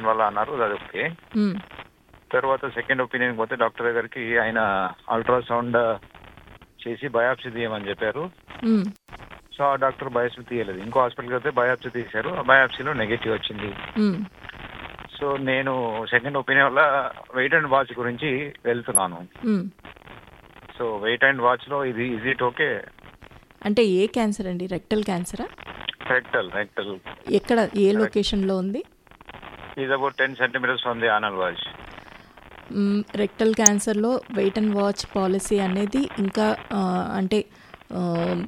Infection వల్ల అన్నారు అది ఓకే మ్మ్. తర్వాత సెకండ్ ఒపీనియన్ పోతే డాక్టర్ దగ్గరికి ఆయన అల్ట్రాసౌండ్ చేసి బయాప్సీ తీయమని చెప్పారు మ్మ్. సో ఆ డాక్టర్ బయాప్సీ తీయలేదు ఇంకో హాస్పిటల్కి అయితే బయాప్సీ తీశారు ఆ బయాప్సీలో నెగిటివ్ వచ్చింది మ్మ్. సో నేను సెకండ్ ఒపీనియన్ వల్ల వెయిట్ అండ్ వాచ్ గురించి వెళ్తున్నాను మ్మ్. సో వెయిట్ అండ్ వాచ్ లో ఇది ఇజ్ ఇట్ ఓకే అంటే ఏ క్యాన్సర్ అండి రెక్టల్ క్యాన్సరా రెక్టల్ రెక్టల్ ఎక్కడ ఏ లొకేషన్లో ఉంది is about ten centimetres from the anal verge మ్మ్, రెక్టల్ క్యాన్సర్లో వెయిట్ అండ్ వాచ్ పాలసీ అనేది ఇంకా ఆ, అంటే ఆ,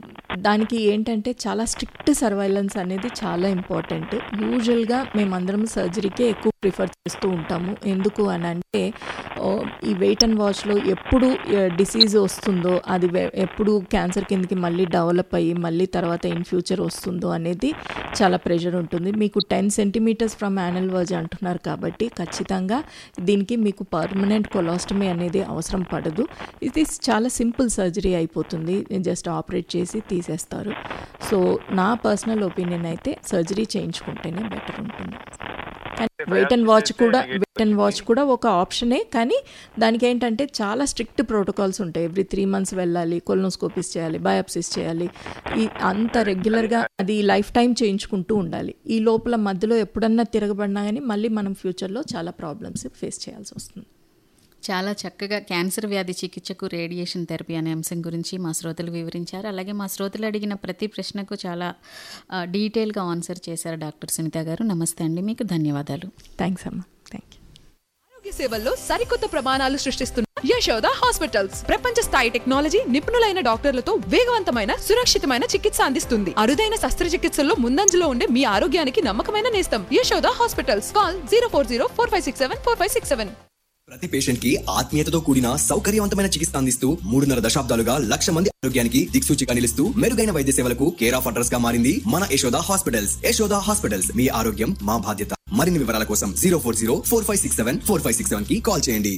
దానికి ఏంటంటే చాలా స్ట్రిక్ట్ సర్వైలెన్స్ అనేది చాలా ఇంపార్టెంట్ యూజువల్గా మేమందరం సర్జరీకే ఎక్కువ ప్రిఫర్ చేస్తూ ఉంటాము ఎందుకు అని అంటే ఓ, ఈ వెయిట్ అండ్ వాచ్లో ఎప్పుడు డిసీజ్ వస్తుందో అది వె- ఎప్పుడు క్యాన్సర్ కిందకి మళ్ళీ డెవలప్ అయ్యి మళ్ళీ తర్వాత ఇన్ ఫ్యూచర్ వస్తుందో అనేది చాలా ప్రెషర్ ఉంటుంది మీకు ten centimetres from anal verge అంటున్నారు కాబట్టి ఖచ్చితంగా దీనికి మీకు పర్మనెంట్ కొలాస్టమీ అనేది అవసరం పడదు ఇది చాలా సింపుల్ సర్జరీ అయిపోతుంది జస్ట్ ఆపరేట్ చేసి తీసేస్తారు సో నా పర్సనల్ ఒపీనియన్ అయితే సర్జరీ చేయించుకుంటేనే బెటర్ ఉంటుంది కానీ వెయిట్ అండ్ వాచ్ కూడా వెయిట్ అండ్ వాచ్ కూడా ఒక ఆప్షనే కానీ దానికి ఏంటంటే చాలా స్ట్రిక్ట్ ప్రోటోకాల్స్ ఉంటాయి ఎవ్రీ త్రీ మంత్స్ వెళ్ళాలి కొలనోస్కోపీస్ చేయాలి బయాప్సిస్ చేయాలి ఈ అంత రెగ్యులర్గా అది లైఫ్ టైం చేయించుకుంటూ ఉండాలి ఈ లోపల మధ్యలో ఎప్పుడన్నా తిరగబడినా కానీ మళ్ళీ మనం ఫ్యూచర్లో చాలా ప్రాబ్లమ్స్ ఫేస్ చేయాల్సి వస్తుంది చాలా చక్కగా క్యాన్సర్ వ్యాధి చికిత్సకు రేడియేషన్ థెరపీ అనే అంశం గురించి మా శ్రోతలు వివరించారు అలాగే మా శ్రోతలు అడిగిన ప్రతి ప్రశ్నకు చాలా ఆ, డీటెయిల్గా ఆన్సర్ చేశారు డాక్టర్ సునీత గారు నమస్తే అండి మీకు ధన్యవాదాలు థ్యాంక్స్ అమ్మా థ్యాంక్ యూ ఆరోగ్య సేవల్లో సరికొత్త ప్రమాణాలు సృష్టిస్తున్న యశోద హాస్పిటల్స్ ప్రపంచ స్థాయి టెక్నాలజీ నిపుణులైన డాక్టర్లతో వేగవంతమైన సురక్షితమైన చికిత్స అందిస్తుంది అరుదైన శస్త్రచికిత్సల్లో ముందంజలో ఉండే మీ ఆరోగ్యానికి నమ్మకమైన నేస్తం Yashoda hospitals call zero four zero four five six seven four five six seven ప్రతి పేషెంట్ కి ఆత్మీయతతో కూడిన సౌకర్యవంతమైన చికిత్స అందిస్తూ మూడున్నర దశాబ్దాలుగా లక్ష మంది ఆరోగ్యానికి దిక్సూచిగా నిలుస్తూ మెరుగైన వైద్య సేవలకు కేర్ ఆఫ్ అడ్రస్ గా మారింది మన యశోద హాస్పిటల్స్ యశోద హాస్పిటల్స్ మీ ఆరోగ్యం మా బాధ్యత మరిన్ని వివరాల కోసం zero four zero four five six seven four five six seven కి కాల్ చేయండి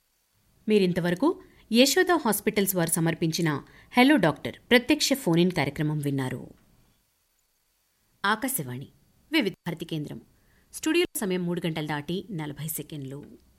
మీరింతవరకు యశోద హాస్పిటల్స్ వారు సమర్పించిన హలో డాక్టర్ ప్రత్యక్ష ఫోన్ ఇన్ కార్యక్రమం విన్నారు ఆకాశవాణి వివిధ భారతి కేంద్రం స్టూడియో సమయం మూడు గంటల దాటి నలభై సెకండ్లు